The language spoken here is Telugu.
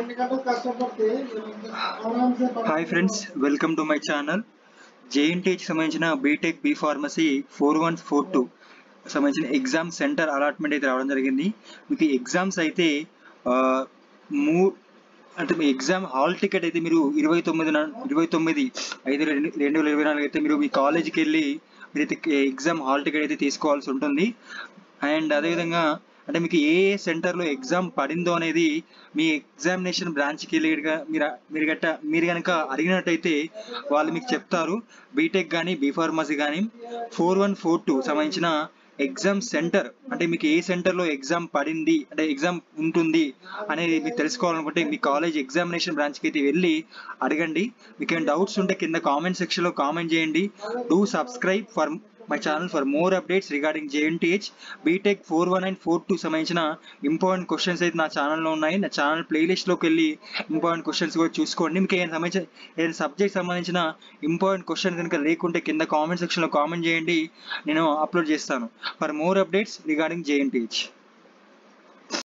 ఎందుకంటే కష్టపడితే ఆరామ్సే hi friends welcome to my channel జేఎన్టీకి సంబంధించిన B Tech B pharmacy four one four two సంబంధించిన ఎగ్జామ్ సెంటర్ అలాట్మెంట్ అయితే రావడం జరిగింది మీకు ఎగ్జామ్స్ అయితే ఆ, మూ అంటే మీ ఎగ్జామ్ హాల్ టికెట్ అయితే మీరు ఇరవై తొమ్మిది ఇరవై తొమ్మిది ఐదు రెండు రెండు వేల ఇరవై నాలుగు అయితే మీరు మీ కాలేజీకి వెళ్ళి మీరైతే ఎగ్జామ్ హాల్ టికెట్ అయితే తీసుకోవాల్సి ఉంటుంది అండ్ అదేవిధంగా అంటే మీకు ఏ ఏ సెంటర్లో ఎగ్జామ్ పడిందో అనేది మీ ఎగ్జామినేషన్ బ్రాంచ్కి వెళ్ళి గనుక మీరు మీరు గట్ట మీరు కనుక అడిగినట్టయితే వాళ్ళు మీకు చెప్తారు బీటెక్ కానీ బీ ఫార్మసీ కానీ ఫోర్ వన్ ఫోర్ టూ సంబంధించిన ఎగ్జామ్ సెంటర్ అంటే మీకు ఏ సెంటర్లో ఎగ్జామ్ పడింది అంటే ఎగ్జామ్ ఉంటుంది అనేది మీకు తెలుసుకోవాలనుకుంటే మీ కాలేజ్ ఎగ్జామినేషన్ బ్రాంచ్కి అయితే వెళ్ళి అడగండి మీకు ఏమైనా డౌట్స్ ఉంటే కింద కామెంట్ సెక్షన్లో కామెంట్ చేయండి do subscribe for my channel for more updates regarding JNTH B Tech four one and four two సంబంధించిన ఇంపార్టెంట్ క్వశ్చన్స్ అయితే నా ఛానల్లో ఉన్నాయి నా ఛానల్ ప్లేలిస్ట్లోకి వెళ్ళి ఇంపార్టెంట్ క్వశ్చన్స్ కూడా చూసుకోండి మీకు ఏదైనా సంబంధించిన ఏదైనా సబ్జెక్ట్ సంబంధించిన ఇంపార్టెంట్ క్వశ్చన్ కనుక లేకుంటే కింద కామెంట్ సెక్షన్లో కామెంట్ చేయండి నేను అప్లోడ్ చేస్తాను for more updates regarding JNTH